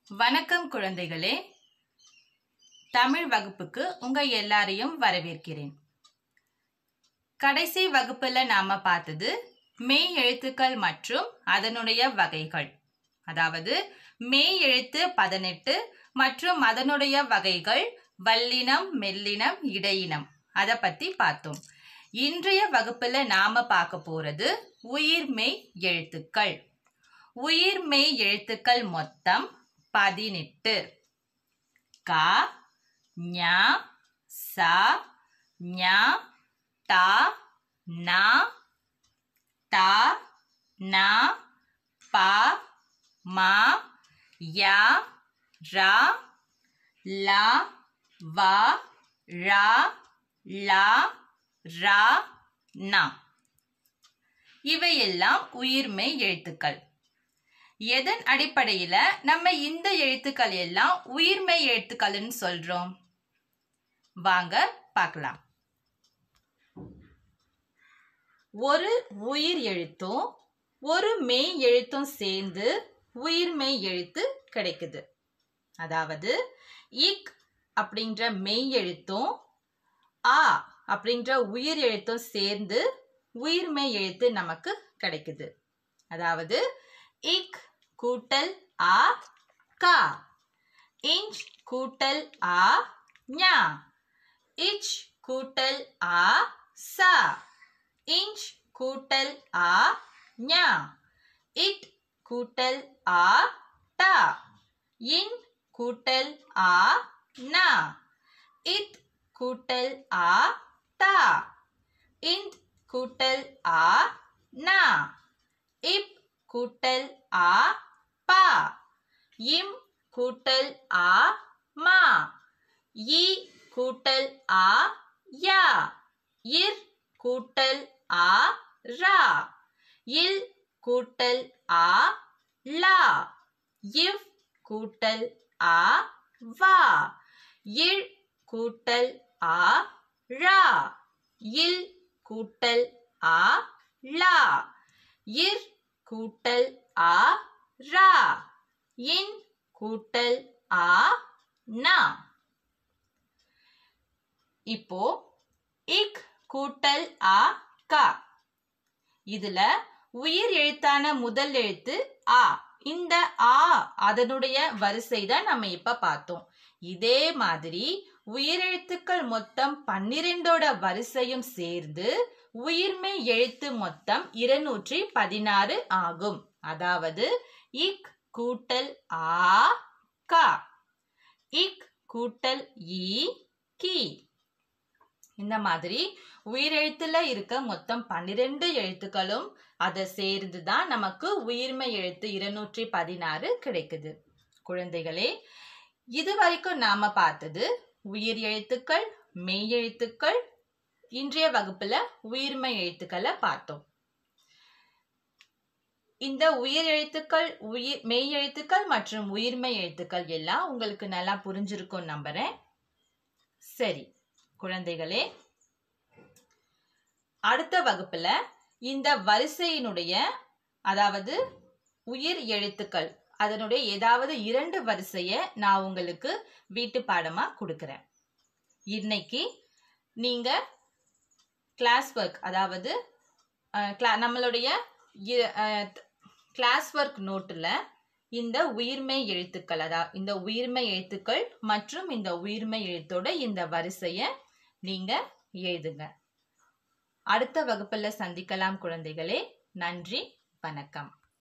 வணக்கம் குழந்தைகளே தமிழ் வகுப்புக்கு உங்க எல்லாரையும் வரவேற்கிறேன் கடைசி வகுப்புல நாம பார்த்தது மெய் எழுத்துக்கள் மற்றும் அதனுடைய வகைகள் அதாவது மெய் எழுத்து பதினெட்டு மற்றும் அதனுடைய வகைகள் வல்லினம் மெல்லினம் இடையினம் அதை பத்தி பார்த்தோம் இன்றைய வகுப்புல நாம பார்க்க போறது உயிர்மெய் எழுத்துக்கள் உயிர்மெய் எழுத்துக்கள் மொத்தம் பதினெட்டு க ஞ ச ஞ ட ந ட ந ப ம ய ர ல வ ர ல ர ந இவையெல்லாம் உயிர்மெய் எழுத்துக்கள் எதன் அடிப்படையில நம்ம இந்த எழுத்துக்கள் எல்லாம் உயிர்மெய் எழுத்துக்கள்னு சொல்றோம் வாங்க பார்க்கலாம் ஒரு உயிர் எழுத்தும் ஒரு மெய் எழுத்தும் சேர்ந்து உயிர்மெய் எழுத்து கிடைக்குது அதாவது இக் அப்படின்ற மெய் எழுத்தும் ஆ அப்படின்ற உயிர் எழுத்தும் சேர்ந்து உயிர்மெய் எழுத்து நமக்கு கிடைக்குது அதாவது இக் கூட்டல் ஆ கா இஞ்ச் கூட்டல் ஆ ஞா இச் கூட்டல் ஆ சா இஞ்ச் கூட்டல் ஆ ஞா இட் கூட்டல் ஆ டா இன் கூட்டல் ஆ நா இத் கூட்டல் ஆ தா இந்த் கூட்டல் ஆ நா இப் கூட்டல் ஆ பா இம் கூட்டல் ஆ மா இ கூட்டல் ஆ யா இர் கூட்டல் ஆ ரா இல் கூட்டல் ஆ லா இவ் கூட்டல் ஆ வா இழ் கூட்டல் ஆ ரா இல் கூட்டல் ஆ லா இர் கூட்டல் ஆ ரா இன் கூட்டல் ஆ நா இப்போ இக் கூட்டல் ஆ கா இதுல உயிர் எழுத்தான முதல் எழுத்து ஆ இந்த ஆ அதனுடைய வரிசை தான் நம்ம இப்ப பார்த்தோம் இதே மாதிரி உயிரெழுத்துக்கள் மொத்தம் பன்னிரெண்டோட வரிசையும் சேர்ந்து உயிர்மை எழுத்து மொத்தம் இருநூற்றி பதினாறு ஆகும் அதாவது இக் கூட்டல் ஆ கா இக் கூட்டல் இ கி இந்த மாதிரி உயிரெழுத்துல இருக்க மொத்தம் பன்னிரெண்டு எழுத்துக்களும் அதை சேர்ந்து தான் நமக்கு உயிர்மை எழுத்து இருநூற்றி பதினாறு கிடைக்குது குழந்தைகளே இது வரைக்கும் நாம பார்த்தது உயிர் எழுத்துக்கள் மெய் எழுத்துக்கள் இன்றைய வகுப்புல உயிர்மை எழுத்துக்களை பார்த்தோம் இந்த உயிர் எழுத்துக்கள் உயிர் மெய் எழுத்துக்கள் மற்றும் உயிர்மை எழுத்துக்கள் எல்லாம் உங்களுக்கு நல்லா புரிஞ்சிருக்கும் நம்புறேன் சரி குழந்தைகளே அடுத்த வகுப்புல இந்த வரிசையினுடைய அதாவது உயிர் எழுத்துக்கள் அதனுடைய ஏதாவது இரண்டு வரிசைய நான் உங்களுக்கு வீட்டு பாடமா கொடுக்கறேன் இன்னைக்கு நீங்க கிளாஸ் ஒர்க் அதாவது நம்மளுடைய கிளாஸ் ஒர்க் நோட்டில் இந்த உயிர்மை எழுத்துக்கள் அதாவது இந்த உயிர்மை எழுத்துக்கள் மற்றும் இந்த உயிர்மை எழுத்தோட இந்த வரிசையை நீங்க எழுதுங்க அடுத்த வகுப்புல சந்திக்கலாம் குழந்தைகளே நன்றி வணக்கம்